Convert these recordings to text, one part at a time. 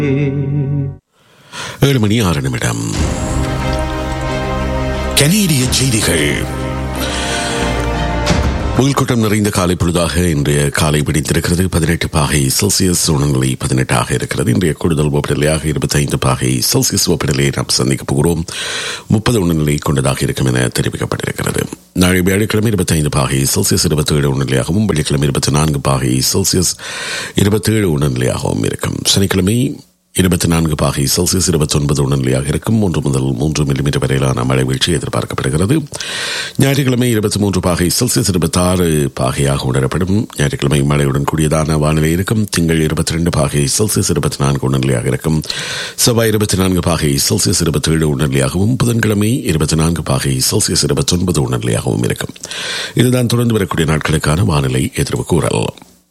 ஏழு மணி ஆறு நிமிடம் கனேடிய செய்திகள் முகல்கூட்டம் நிறைந்த காலை பொழுதாக இன்றைய காலை பிடித்திருக்கிறது பதினெட்டு பாகை செல்சியஸ் உணர்நிலை பதினெட்டாக இருக்கிறது இன்றைய கூடுதல் வெப்பநிலையாக இருபத்தைந்து பாகை செல்சியஸ் வெப்பநிலையை நாம் சந்திக்கப் போகிறோம் முப்பது உணர்நிலை கொண்டதாக இருக்கும் என தெரிவிக்கப்பட்டிருக்கிறது நாளை வியாழக்கிழமை இருபத்தைந்து பாகை செல்சியஸ் இருபத்தேழு உணர்நிலையாகவும் வெள்ளிக்கிழமை இருபத்தி நான்கு பாகை செல்சியஸ் இருபத்தேழு உணர்நிலையாகவும் இருக்கும் சனிக்கிழமை இருபத்தி நான்கு பாகை செல்சியஸ் இருபத்தி ஒன்பது உணர்நிலையாக இருக்கும் மூன்று முதல் மூன்று மில்லிமீட்டர் வரையிலான மழை வீழ்ச்சி எதிர்பார்க்கப்படுகிறது ஞாயிற்றுக்கிழமை இருபத்தி மூன்று பாகை செல்சியஸ் இருபத்தி ஆறு பாகையாக உணரப்படும் ஞாயிற்றுக்கிழமை மழையுடன் கூடியதான வானிலை இருக்கும் திங்கள் இருபத்தி ரெண்டு பாகை செல்சியஸ் இருபத்தி நான்கு உணர்நிலையாக இருக்கும் செவ்வாய் இருபத்தி நான்கு பாகை செல்சியஸ் இருபத்தி ஏழு உணர்நிலையாகவும் புதன்கிழமை இருபத்தி நான்கு பாகை செல்சியஸ் இருபத்தி ஒன்பது உணர்நிலையாகவும் இருக்கும் இதுதான் தொடர்ந்து வரக்கூடிய நாட்களுக்கான வானிலை எதிர்வு கூறல்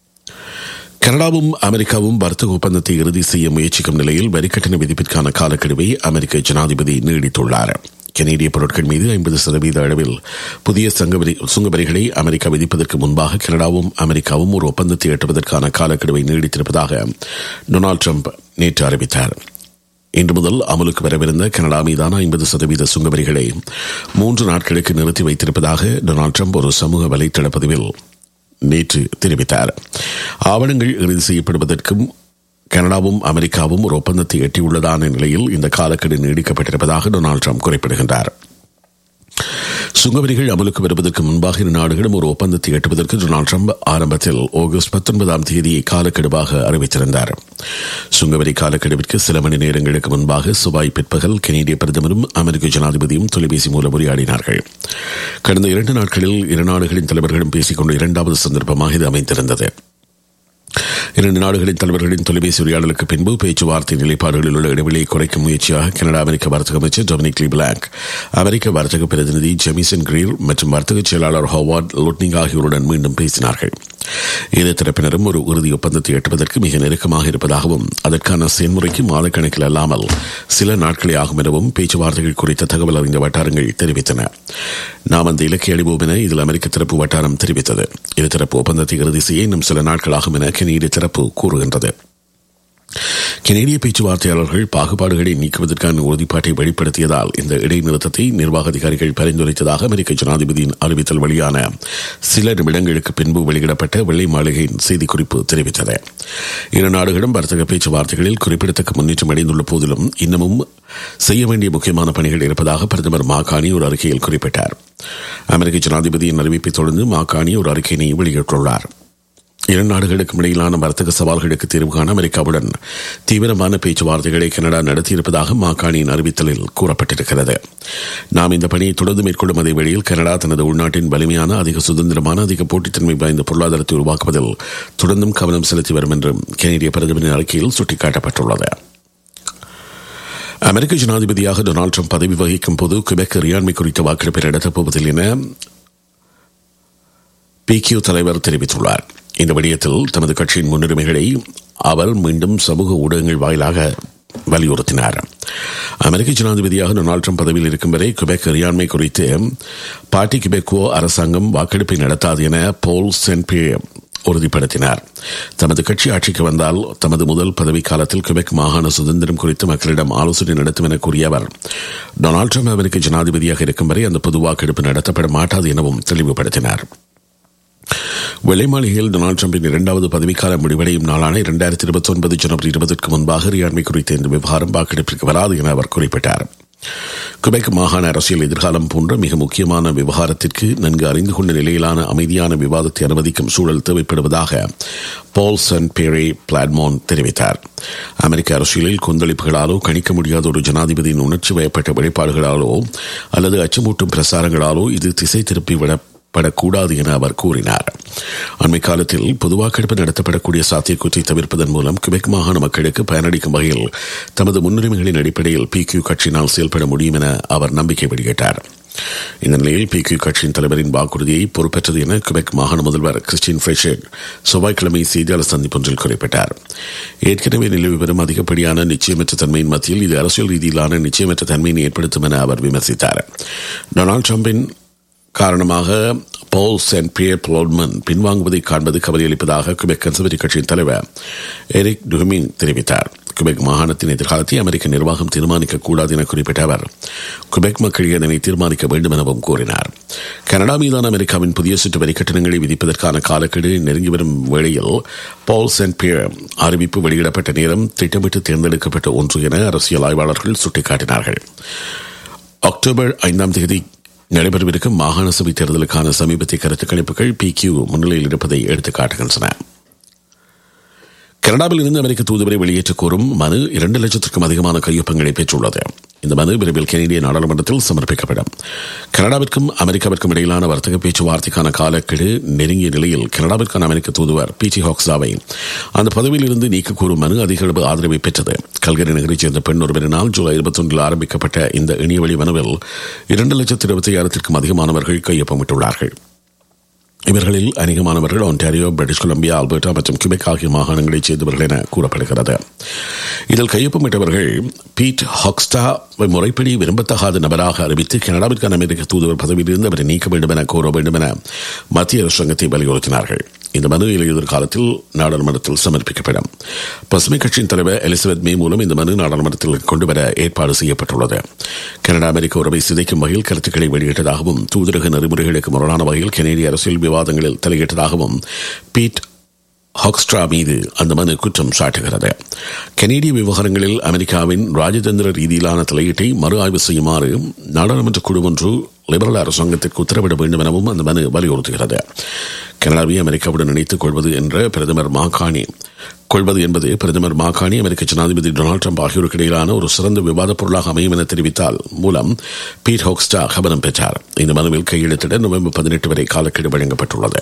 கனடாவும் அமெரிக்காவும் வர்த்தக ஒப்பந்தத்தை இறுதி செய்ய முயற்சிக்கும் நிலையில் வரிக்கட்டண விதிப்பிற்கான காலக்கெடுவை அமெரிக்க ஜனாதிபதி நீடித்துள்ளார் கனேடிய பொருட்கள் மீது ஐம்பது சதவீத அளவில் புதிய சங்கவரி சுங்கவரிகளை அமெரிக்கா விதிப்பதற்கு முன்பாக கனடாவும் அமெரிக்காவும் ஒரு ஒப்பந்தத்தை எட்டுவதற்கான காலக்கெடுவை நீடித்திருப்பதாக டொனால்டு ட்ரம்ப் நேற்று அறிவித்தார் இன்று முதல் அமலுக்கு வரவிருந்த கனடா மீதான ஐம்பது சதவீத சுங்கவரிகளை மூன்று நாட்களுக்கு நிறுத்தி வைத்திருப்பதாக டொனால்டு ட்ரம்ப் ஒரு சமூக வலைதள பதிவில் நேற்று தெரிவித்தார் ஆவணங்கள் இறுதி செய்யப்படுவதற்கும் கனடாவும் அமெரிக்காவும் ஒரு ஒப்பந்தத்தை எட்டியுள்ளதான நிலையில் இந்த காலக்கெடு நீடிக்கப்பட்டிருப்பதாக டொனால்டு ட்ரம்ப் குறிப்பிடுகின்றார் சுங்கவரிகள் அமலுக்கு வருவதற்கு முன்பாக இரு நாடுகளும் ஒரு ஒப்பந்தத்தை எட்டுவதற்கு டொனால்டு ட்ரம்ப் ஆரம்பத்தில் ஆகஸ்ட் பத்தொன்பதாம் தேதியை காலக்கெடுவாக அறிவித்திருந்தார் சுங்கவரி காலக்கெடுவிற்கு சில மணி நேரங்களுக்கு முன்பாக சுபாய் பிற்பகல் கனேடிய பிரதமரும் அமெரிக்க ஜனாதிபதியும் தொலைபேசி மூலம் உரையாடினார்கள் கடந்த இரண்டு நாட்களில் இரு நாடுகளின் தலைவர்களும் பேசிக்கொண்ட இரண்டாவது சந்தர்ப்பமாக இது அமைந்திருந்தது இரண்டு நாடுகளின் தலைவர்களின் தொலைபேசி உரையாடலுக்கு பின்பு பேச்சுவார்த்தை நிலைப்பாடுகளில் உள்ள இடைவெளியை குறைக்கும் முயற்சியாக கனடா அமெரிக்க வர்த்தக அமைச்சர் டொமினிக் லீ பிளாக் அமெரிக்க வர்த்தக பிரதிநிதி ஜெமிசன் கிரீர் மற்றும் வர்த்தக செயலாளர் ஹோவார்ட் லோட்னிங் ஆகியோருடன் மீண்டும் பேசினார்கள் இரு தரப்பினரும் ஒரு உறுதி ஒப்பந்தத்தை எட்டுவதற்கு மிக நெருக்கமாக இருப்பதாகவும் அதற்கான செயல்முறைக்கு மாதக்கணக்கில் அல்லாமல் சில நாட்களே ஆகும் எனவும் பேச்சுவார்த்தைகள் குறித்த தகவல் அறிந்த வட்டாரங்கள் தெரிவித்தன நாம் அந்த இலக்கை அடைவோம் என இதில் அமெரிக்க தரப்பு வட்டாரம் தெரிவித்தது இருதரப்பு ஒப்பந்தத்தை இறுதி செய்ய இன்னும் சில நாட்கள் ஆகும் என கனேடிய தரப்பு கூறுகின்றது கனேடிய பேச்சுவார்த்தையாளர்கள் பாகுபாடுகளை நீக்குவதற்கான உறுதிப்பாட்டை வெளிப்படுத்தியதால் இந்த இடைநிறுத்தத்தை நிர்வாக அதிகாரிகள் பரிந்துரைத்ததாக அமெரிக்க ஜனாதிபதியின் அறிவித்தல் வழியான சில நிமிடங்களுக்கு பின்பு வெளியிடப்பட்ட வெள்ளை மாளிகையின் செய்திக்குறிப்பு தெரிவித்தது இரு நாடுகளும் வர்த்தக பேச்சுவார்த்தைகளில் குறிப்பிடத்தக்க முன்னேற்றம் அடைந்துள்ள போதிலும் இன்னமும் செய்ய வேண்டிய முக்கியமான பணிகள் இருப்பதாக பிரதமர் மாகாணி ஒரு அறிக்கையில் குறிப்பிட்டார் அமெரிக்க ஜனாதிபதியின் அறிவிப்பை தொடர்ந்து மாகாணி ஒரு அறிக்கையினை வெளியிட்டுள்ளார் இரு நாடுகளுக்கும் இடையிலான வர்த்தக சவால்களுக்கு தீர்வு காண அமெரிக்காவுடன் தீவிரமான பேச்சுவார்த்தைகளை கனடா நடத்தியிருப்பதாக மாகாணியின் அறிவித்தலில் கூறப்பட்டிருக்கிறது நாம் இந்த பணியை தொடர்ந்து மேற்கொள்ளும் அதே வேளையில் கனடா தனது உள்நாட்டின் வலிமையான அதிக சுதந்திரமான அதிக போட்டித்தன்மை வாய்ந்த பொருளாதாரத்தை உருவாக்குவதில் தொடர்ந்தும் கவனம் செலுத்தி வரும் என்றும் கனேடிய பிரதமரின் அறிக்கையில் சுட்டிக்காட்டப்பட்டுள்ளது அமெரிக்க ஜனாதிபதியாக டொனால்டு ட்ரம்ப் பதவி வகிக்கும் போது கிபெக் இறையாண்மை குறித்த வாக்கெடுப்பை நடத்தப் போவதில் என பிகியூ தலைவர் தெரிவித்துள்ளார் இந்த விடயத்தில் தமது கட்சியின் முன்னுரிமைகளை அவர் மீண்டும் சமூக ஊடகங்கள் வாயிலாக வலியுறுத்தினார் அமெரிக்க ஜனாதிபதியாக டொனால்டு ட்ரம்ப் பதவியில் இருக்கும் வரை குபெக் அறியாண்மை குறித்து பார்ட்டி கிபெக்கோ அரசாங்கம் வாக்கெடுப்பை நடத்தாது என போல் சென்பே உறுதிப்படுத்தினார் தமது கட்சி ஆட்சிக்கு வந்தால் தமது முதல் பதவி காலத்தில் கிபெக் மாகாண சுதந்திரம் குறித்து மக்களிடம் ஆலோசனை நடத்தும் என கூறிய அவர் டொனால்டு ட்ரம்ப் அமெரிக்க ஜனாதிபதியாக இருக்கும் வரை அந்த பொது வாக்கெடுப்பு நடத்தப்பட மாட்டாது எனவும் தெளிவுபடுத்தினார் வெள்ளை மாளிகையில் டொனால்டு டிரம்பின் இரண்டாவது பதவிக்காலம் முடிவடையும் நாளான இரண்டாயிரத்தி இருபத்தி ஒன்பது ஜனவரி இருபதற்கு முன்பாக ரியாண்மை குறித்த இந்த விவகாரம் வாக்கெடுப்பிற்கு வராது என அவர் குறிப்பிட்டார் குபெக் மாகாண அரசியல் எதிர்காலம் போன்ற மிக முக்கியமான விவகாரத்திற்கு நன்கு அறிந்து கொண்ட நிலையிலான அமைதியான விவாதத்தை அனுமதிக்கும் சூழல் தேவைப்படுவதாக பால் சன் பேரே பிளாட்மோன் தெரிவித்தார் அமெரிக்க அரசியலில் கொந்தளிப்புகளாலோ கணிக்க முடியாத ஒரு ஜனாதிபதியின் உணர்ச்சி வயப்பட்ட வெளிப்பாடுகளாலோ அல்லது அச்சமூட்டும் பிரசாரங்களாலோ இது திசை திருப்பிவிட படக்கூடாது என அவர் கூறினார் அண்மை காலத்தில் பொது வாக்கெடுப்பு நடத்தப்படக்கூடிய சாத்தியக்கூற்றை தவிர்ப்பதன் மூலம் கிபெக் மாகாண மக்களுக்கு பயனளிக்கும் வகையில் தமது முன்னுரிமைகளின் அடிப்படையில் பி கியூ கட்சியினால் செயல்பட முடியும் என அவர் நம்பிக்கை வெளியிட்டார் இந்த நிலையில் பி கியூ கட்சியின் தலைவரின் வாக்குறுதியை பொறுப்பேற்றது என கிபெக் மாகாண முதல்வர் கிறிஸ்டின் ஃபிரெஷர் செவ்வாய்க்கிழமை செய்தியாளர் சந்திப்பொன்றில் குறிப்பிட்டார் ஏற்கனவே நிலவி வரும் அதிகப்படியான நிச்சயமற்ற தன்மையின் மத்தியில் இது அரசியல் ரீதியிலான நிச்சயமற்ற தன்மையை ஏற்படுத்தும் என அவர் விமர்சித்தார் டொனால்டு டிரம்பின் காரணமாக பவுல் சென்ட் பியர் பிளோட்மன் பின்வாங்குவதை காண்பது கவலையளிப்பதாக கிபெக் கன்சர்வேட்டிவ் கட்சியின் தலைவர் எரிக் டுஹமின் தெரிவித்தார் குபெக் மாகாணத்தின் எதிர்காலத்தை அமெரிக்க நிர்வாகம் தீர்மானிக்க கூடாது என குறிப்பிட்ட அவர் குபெக் மக்கள் இதனை தீர்மானிக்க வேண்டும் எனவும் கூறினார் கனடா மீதான அமெரிக்காவின் புதிய சுற்று வரி கட்டணங்களை விதிப்பதற்கான காலக்கெடு நெருங்கி வரும் வேளையில் பால் சென்ட் பியர் அறிவிப்பு வெளியிடப்பட்ட நேரம் திட்டமிட்டு தேர்ந்தெடுக்கப்பட்ட ஒன்று என அரசியல் ஆய்வாளர்கள் சுட்டிக்காட்டினார்கள் அக்டோபர் ஐந்தாம் தேதி நடைபெறவிருக்கும் மாகாண சபை தேர்தலுக்கான சமீபத்திய கருத்து கணிப்புகள் பி கியூ முன்னிலையில் இருப்பதை எடுத்துக் காட்டுகின்றன கனடாவில் இருந்து அமெரிக்க தூதுவரை வெளியேற்ற கோரும் மனு இரண்டு லட்சத்திற்கும் அதிகமான கையொப்பங்களை பெற்றுள்ளது இந்த மனு விரைவில் கனேடிய நாடாளுமன்றத்தில் சமர்ப்பிக்கப்படும் கனடாவிற்கும் அமெரிக்காவிற்கும் இடையிலான வர்த்தக பேச்சுவார்த்தைக்கான காலக்கெடு நெருங்கிய நிலையில் கனடாவிற்கான அமெரிக்க தூதுவர் பி டி ஹாக்ஸாவை அந்த பதவியில் இருந்து நீக்க கோரும் மனு அதிக அளவு ஆதரவை பெற்றது கல்கரி நகரைச் சேர்ந்த பெண் ஒருவரினால் ஜூலை இருபத்தி ஒன்றில் ஆரம்பிக்கப்பட்ட இந்த இணையவழி மனுவில் இரண்டு லட்சத்தி இருபத்தி ஆயிரத்திற்கும் அதிகமானவர்கள் கையொப்பமிட்டுள்ளார்கள் இவர்களில் அநேகமானவர்கள் ஒன்டாரியோ பிரிட்டிஷ் கொலம்பியா அல்பர்டா மற்றும் கிபெக் ஆகிய மாகாணங்களைச் சேர்ந்தவர்கள் என கூறப்படுகிறது இதில் கையொப்பமிட்டவர்கள் பீட் ஹாக்ஸ்டா முறைப்படி விரும்பத்தகாத நபராக அறிவித்து கனடாவிற்கான அமெரிக்க தூதுவர் பதவியிலிருந்து அவரை நீக்க வேண்டும் என கோர வேண்டும் என மத்திய அரசாங்கத்தை வலியுறுத்தினார்கள் இந்த மனு இலையுதிர் காலத்தில் நாடாளுமன்றத்தில் சமர்ப்பிக்கப்படும் பசுமை கட்சியின் தலைவர் எலிசபெத் மே மூலம் இந்த மனு நாடாளுமன்றத்தில் கொண்டுவர ஏற்பாடு செய்யப்பட்டுள்ளது கனடா அமெரிக்க உறவை சிதைக்கும் வகையில் கருத்துக்களை வெளியிட்டதாகவும் தூதரக நெறிமுறைகளுக்கு முரணான வகையில் கனேடிய அரசியல் விவாதங்களில் தலையிட்டதாகவும் பீட் ஹாக்ஸ்ட்ரா மீது அந்த மனு குற்றம் சாட்டுகிறது கனேடிய விவகாரங்களில் அமெரிக்காவின் ராஜதந்திர ரீதியிலான தலையீட்டை மறு ஆய்வு செய்யுமாறு நாடாளுமன்ற குழு ஒன்று லிபரல் அரசாங்கத்திற்கு உத்தரவிட வேண்டும் எனவும் அந்த மனு வலியுறுத்துகிறது கனடாவை அமெரிக்காவுடன் இணைத்துக் கொள்வது என்ற பிரதமர் மாகாணி கொள்வது என்பது பிரதமர் மாகாணி அமெரிக்க ஜனாதிபதி டொனால்டு ட்ரம்ப் ஆகியோருக்கு இடையிலான ஒரு சிறந்த விவாதப் பொருளாக அமையும் என தெரிவித்தால் மூலம் பீட் ஹோக்ஸ்டா கவனம் பெற்றார் இந்த மனுவில் கையெழுத்திட நவம்பர் பதினெட்டு வரை காலக்கெடு வழங்கப்பட்டுள்ளது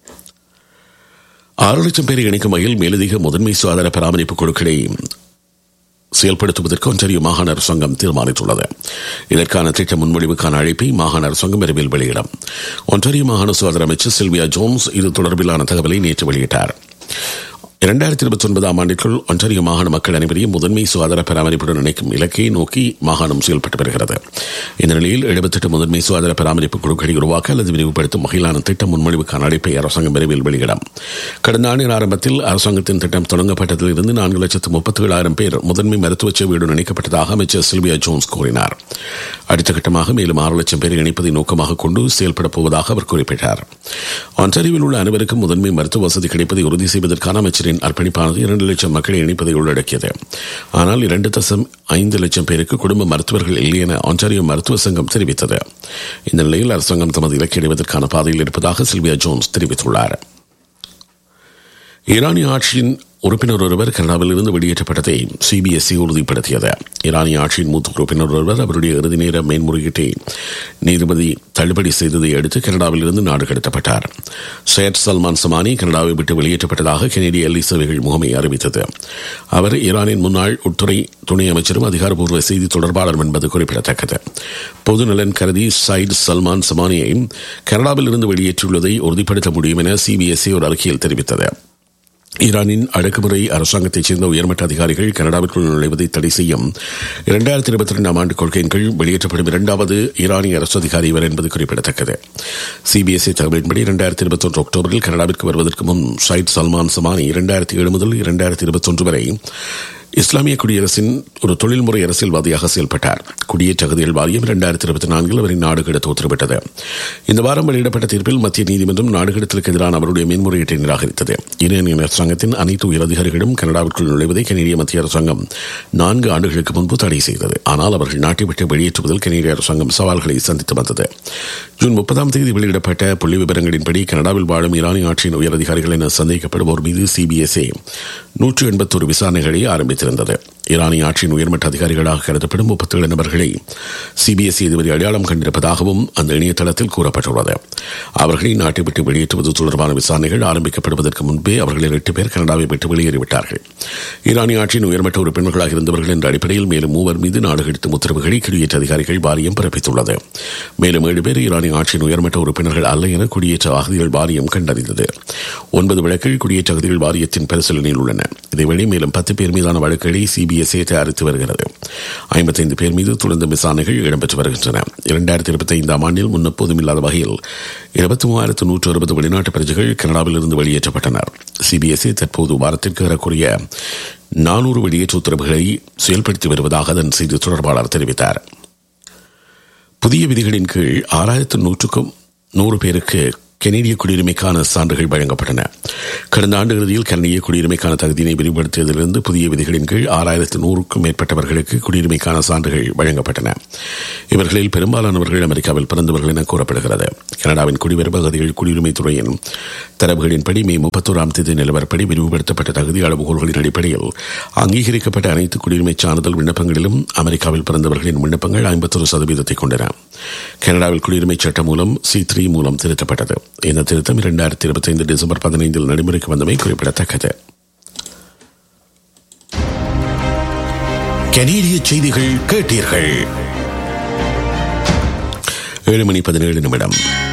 ஆறு லட்சம் பேரை இணைக்கும் வகையில் மேலதிக முதன்மை சுகாதார பராமரிப்பு குழுக்களை செயல்படுத்துவதற்கு ஒன்றிய மாகாண அரசாங்கம் தீர்மானித்துள்ளது இதற்கான திட்ட முன்மொழிவுக்கான அழைப்பை மாகாண அரசாங்கம் விரைவில் வெளியிடும் ஒன்றிய மாகாண சுகாதார அமைச்சர் சில்வியா ஜோன்ஸ் இது தொடர்பிலான தகவலை நேற்று வெளியிட்டார் இரண்டாயிரத்தி இருபத்தி ஒன்பதாம் ஆண்டிற்குள் ஒன்றிய மாகாண மக்கள் அனைவரையும் முதன்மை சுகாதார பராமரிப்புடன் இணைக்கும் இலக்கையை நோக்கி மாகாணம் செயல்பட்டு வருகிறது இந்த நிலையில் எழுபத்தெட்டு முதன்மை சுகாதார பராமரிப்பு குழுக்களை உருவாக்க அல்லது விரிவுபடுத்தும் வகையிலான திட்ட முன்மொழிவுக்கான அழைப்பை அரசாங்கம் விரைவில் வெளியிடும் கடந்த ஆண்டின் ஆரம்பத்தில் அரசாங்கத்தின் திட்டம் தொடங்கப்பட்டதில் இருந்து நான்கு லட்சத்து முப்பத்தி ஏழாயிரம் பேர் முதன்மை மருத்துவ சேவையுடன் இணைக்கப்பட்டதாக அமைச்சர் சில்வியா ஜோன்ஸ் கூறினார் அடுத்த கட்டமாக மேலும் ஆறு லட்சம் பேரை இணைப்பதை நோக்கமாக கொண்டு செயல்படப் போவதாக அவர் குறிப்பிட்டார் ஒன்றாரியில் உள்ள அனைவருக்கும் முதன்மை மருத்துவ வசதி கிடைப்பதை உறுதி செய்வதற்கான அமைச்சரின் அர்ப்பணிப்பானது இரண்டு லட்சம் மக்களை இணைப்பதை உள்ளடக்கியது ஆனால் இரண்டு தசம் ஐந்து லட்சம் பேருக்கு குடும்ப மருத்துவர்கள் இல்லை என ஆன்டாரியோ மருத்துவ சங்கம் தெரிவித்தது இந்த நிலையில் அரசாங்கம் தமது இலக்கை அடைவதற்கான பாதையில் இருப்பதாக சில்வியா ஜோன்ஸ் தெரிவித்துள்ளார் ஈரானிய ஆட்சியின் உறுப்பினர் ஒருவர் கனடாவில் இருந்து வெளியேற்றப்பட்டதை சிபிஎஸ்இ உறுதிப்படுத்தியது ஈரானிய ஆட்சியின் மூத்த உறுப்பினர் ஒருவர் அவருடைய இறுதி நேர மேன்முறையீட்டை நீதிபதி தள்ளுபடி செய்ததை அடுத்து கனடாவில் இருந்து நாடு கடத்தப்பட்டார் சையத் சல்மான் சமானி கனடாவை விட்டு வெளியேற்றப்பட்டதாக கனேடிய எல்லை சேவைகள் முகமை அறிவித்தது அவர் ஈரானின் முன்னாள் உள்துறை துணை அமைச்சரும் அதிகாரப்பூர்வ செய்தி தொடர்பாளர் என்பது குறிப்பிடத்தக்கது பொதுநலன் கருதி சயிட் சல்மான் சமானியை கனடாவில் இருந்து வெளியேற்றியுள்ளதை உறுதிப்படுத்த முடியும் என சிபிஎஸ்இ ஒரு அறிக்கையில் தெரிவித்தது ஈரானின் அடக்குமுறை அரசாங்கத்தைச் சேர்ந்த உயர்மட்ட அதிகாரிகள் கனடாவிற்குள் நுழைவதை தடை செய்யும் இரண்டாயிரத்தி இருபத்தி ரெண்டாம் ஆண்டு கொள்கையின் கீழ் வெளியேற்றப்படும் இரண்டாவது ஈரானிய அரசு அதிகாரி இவர் என்பது குறிப்பிடத்தக்கது சிபிஎஸ்இ தகவலின்படி இரண்டாயிரத்தி இருபத்தி ஒன்று அக்டோபரில் கனடாவிற்கு வருவதற்கு முன் சயிட் சல்மான் சமானி இரண்டாயிரத்தி ஏழு முதல் இரண்டாயிரத்தி இருபத்தி ஒன்று வரை இஸ்லாமிய குடியரசின் ஒரு தொழில்முறை அரசியல்வாதியாக செயல்பட்டார் குடியேற்ற அகதிகள் வாரியம் இரண்டாயிரத்தி இருபத்தி நான்கில் அவரை நாடு கடத்த உத்தரவிட்டது இந்த வாரம் வெளியிடப்பட்ட தீர்ப்பில் மத்திய நீதிமன்றம் நாடு கடத்தலுக்கு எதிரான அவருடைய மேன்முறையீட்டை நிராகரித்தது ஈரானிய அரசாங்கத்தின் அனைத்து உயர் அதிகாரிகளும் கனடாவிற்குள் நுழைவதை கனேடிய மத்திய அரசாங்கம் நான்கு ஆண்டுகளுக்கு முன்பு தடை செய்தது ஆனால் அவர்கள் நாட்டை விட்டு வெளியேற்றுவதில் கனேடிய அரசாங்கம் சவால்களை சந்தித்து வந்தது ஜூன் முப்பதாம் தேதி வெளியிடப்பட்ட புள்ளி விவரங்களின்படி கனடாவில் வாழும் ஈரானிய ஆட்சியின் உயர் அதிகாரிகள் என சந்தேகப்படுவோர் மீது சிபிஎஸ்ஏ நூற்று எண்பத்தொரு விசாரணைகளை ஆரம்பித்திருந்தது ஈரானிய ஆட்சியின் உயர்மட்ட அதிகாரிகளாக கருதப்படும் முப்பத்தேழு நபர்களை சிபிஎஸ்இ இதுவரை அடையாளம் கண்டிருப்பதாகவும் அந்த இணையதளத்தில் கூறப்பட்டுள்ளது அவர்களை நாட்டை விட்டு வெளியேற்றுவது தொடர்பான விசாரணைகள் ஆரம்பிக்கப்படுவதற்கு முன்பே அவர்களில் எட்டு பேர் கனடாவை விட்டு வெளியேறிவிட்டார்கள் ஈரானிய ஆட்சியின் உயர்மட்ட உறுப்பினர்களாக இருந்தவர்கள் என்ற அடிப்படையில் மேலும் மூவர் மீது நாடு கடத்தும் உத்தரவுகளை குடியேற்ற அதிகாரிகள் வாரியம் பிறப்பித்துள்ளது மேலும் ஏழு பேர் ஈரானிய ஆட்சியின் உயர்மட்ட உறுப்பினர்கள் அல்ல என குடியேற்ற அகதிகள் வாரியம் கண்டறிந்தது ஒன்பது வழக்குகள் குடியேற்ற அகதிகள் வாரியத்தின் பரிசீலனையில் உள்ளன இதேவேளை மேலும் பத்து பேர் மீதான வழக்குகளை சிபிஎஸ்ஏ தயாரித்து வருகிறது ஐம்பத்தைந்து பேர் மீது தொடர்ந்து விசாரணைகள் இடம்பெற்று வருகின்றன இரண்டாயிரத்தி இருபத்தி ஐந்தாம் ஆண்டில் முன்னெப்போதும் இல்லாத வகையில் இருபத்தி மூவாயிரத்து நூற்று அறுபது வெளிநாட்டு பிரஜைகள் கனடாவில் இருந்து வெளியேற்றப்பட்டனர் சிபிஎஸ்இ தற்போது வாரத்திற்கு ஏறக்குறைய நானூறு வெளியேற்ற உத்தரவுகளை செயல்படுத்தி வருவதாக அதன் செய்தி தொடர்பாளர் தெரிவித்தார் புதிய விதிகளின் கீழ் ஆறாயிரத்து நூற்றுக்கும் நூறு பேருக்கு கெனடிய குடியுரிமைக்கான சான்றுகள் வழங்கப்பட்டன கடந்த ஆண்டு இறுதியில் கனடிய குடியுரிமைக்கான தகுதியினை விரிவுபடுத்தியதிலிருந்து புதிய விதிகளின் கீழ் ஆறாயிரத்து நூறுக்கும் மேற்பட்டவர்களுக்கு குடியுரிமைக்கான சான்றுகள் வழங்கப்பட்டன இவர்களில் பெரும்பாலானவர்கள் அமெரிக்காவில் பிறந்தவர்கள் என கூறப்படுகிறது கனடாவின் குடிவரவு அகதிகள் குடியுரிமை துறையின் தரவுகளின்படி மே முப்பத்தோராம் தேதி நிலவரப்படி விரிவுபடுத்தப்பட்ட தகுதி அளவுகோல்களின் அடிப்படையில் அங்கீகரிக்கப்பட்ட அனைத்து குடியுரிமை சான்றிதழ் விண்ணப்பங்களிலும் அமெரிக்காவில் பிறந்தவர்களின் விண்ணப்பங்கள் ஐம்பத்தொரு சதவீதத்தை கொண்டன கனடாவில் குடியுரிமை சட்டம் மூலம் சி த்ரீ மூலம் திருத்தப்பட்டது இந்த திருத்தம் இரண்டாயிரத்தி இருபத்தி ஐந்து டிசம்பர் பதினைந்தில் நடைமுறைக்கு வந்தமை குறிப்பிடத்தக்கது கனேடிய செய்திகள் கேட்டீர்கள் ஏழு மணி பதினேழு நிமிடம்